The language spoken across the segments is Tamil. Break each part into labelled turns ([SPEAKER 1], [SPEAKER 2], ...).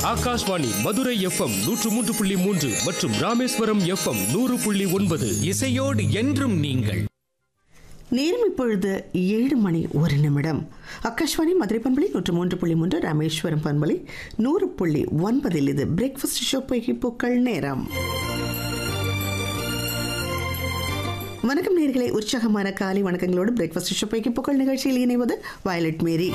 [SPEAKER 1] ஆகாஷ்வாணி மதுரை எஃப்எம் நூற்று மூன்று புள்ளி மூன்று மற்றும் ராமேஸ்வரம் எஃப்எம் நூறு புள்ளி ஒன்பது
[SPEAKER 2] இசையோடு என்றும் நீங்கள்
[SPEAKER 3] நேரம் இப்பொழுது ஏழு மணி ஒரு நிமிடம் ஆகாஷ்வாணி மதுரை பண்பலை நூற்று மூன்று புள்ளி மூன்று ராமேஸ்வரம் பண்பலை நூறு புள்ளி ஒன்பதில் இது பிரேக்ஃபாஸ்ட் ஷோ பூக்கள் நேரம் வணக்கம் நேர்களை உற்சாகமான காலை வணக்கங்களோடு பிரேக்ஃபாஸ்ட் ஷோ பூக்கள் நிகழ்ச்சியில் இணைவது வயலட் மேரி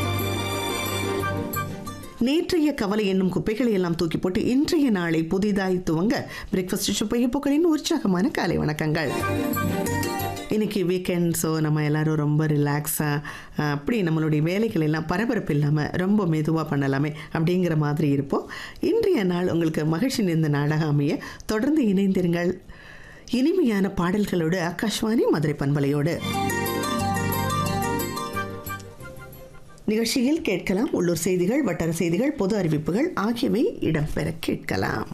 [SPEAKER 3] நேற்றைய கவலை என்னும் குப்பைகளை எல்லாம் தூக்கி போட்டு இன்றைய நாளை புதிதாய் துவங்க பிரேக்ஃபாஸ்ட் ஷோ பூக்களின் உற்சாகமான காலை வணக்கங்கள் இன்னைக்கு வீக்கெண்ட் ஸோ நம்ம எல்லாரும் ரொம்ப ரிலாக்ஸாக அப்படி நம்மளுடைய வேலைகள் எல்லாம் பரபரப்பு இல்லாமல் ரொம்ப மெதுவாக பண்ணலாமே அப்படிங்கிற மாதிரி இருப்போம் இன்றைய நாள் உங்களுக்கு மகிழ்ச்சி நிறைந்த நாளாக அமைய தொடர்ந்து இணைந்திருங்கள் இனிமையான பாடல்களோடு ஆகாஷ்வாணி மதுரை பண்பலையோடு நிகழ்ச்சியில் கேட்கலாம் உள்ளூர் செய்திகள் வட்டார செய்திகள் பொது அறிவிப்புகள் ஆகியவை இடம்பெற கேட்கலாம்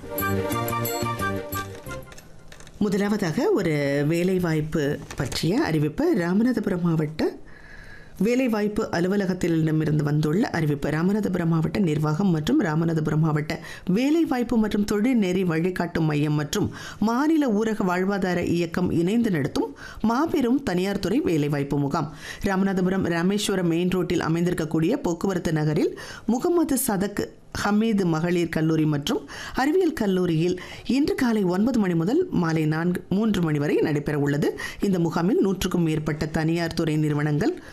[SPEAKER 3] முதலாவதாக ஒரு வேலைவாய்ப்பு பற்றிய அறிவிப்பு ராமநாதபுரம் மாவட்ட வேலைவாய்ப்பு அலுவலகத்திடமிருந்து வந்துள்ள அறிவிப்பு ராமநாதபுரம் மாவட்ட நிர்வாகம் மற்றும் ராமநாதபுரம் மாவட்ட வேலைவாய்ப்பு மற்றும் தொழில் நெறி வழிகாட்டும் மையம் மற்றும் மாநில ஊரக வாழ்வாதார இயக்கம் இணைந்து நடத்தும் மாபெரும் தனியார் துறை வேலைவாய்ப்பு முகாம் ராமநாதபுரம் ராமேஸ்வரம் மெயின் ரோட்டில் அமைந்திருக்கக்கூடிய போக்குவரத்து நகரில் முகமது சதக் ஹமீது மகளிர் கல்லூரி மற்றும் அறிவியல் கல்லூரியில் இன்று காலை ஒன்பது மணி முதல் மாலை நான்கு மூன்று மணி வரை நடைபெற உள்ளது இந்த முகாமில் நூற்றுக்கும் மேற்பட்ட தனியார் துறை நிறுவனங்கள்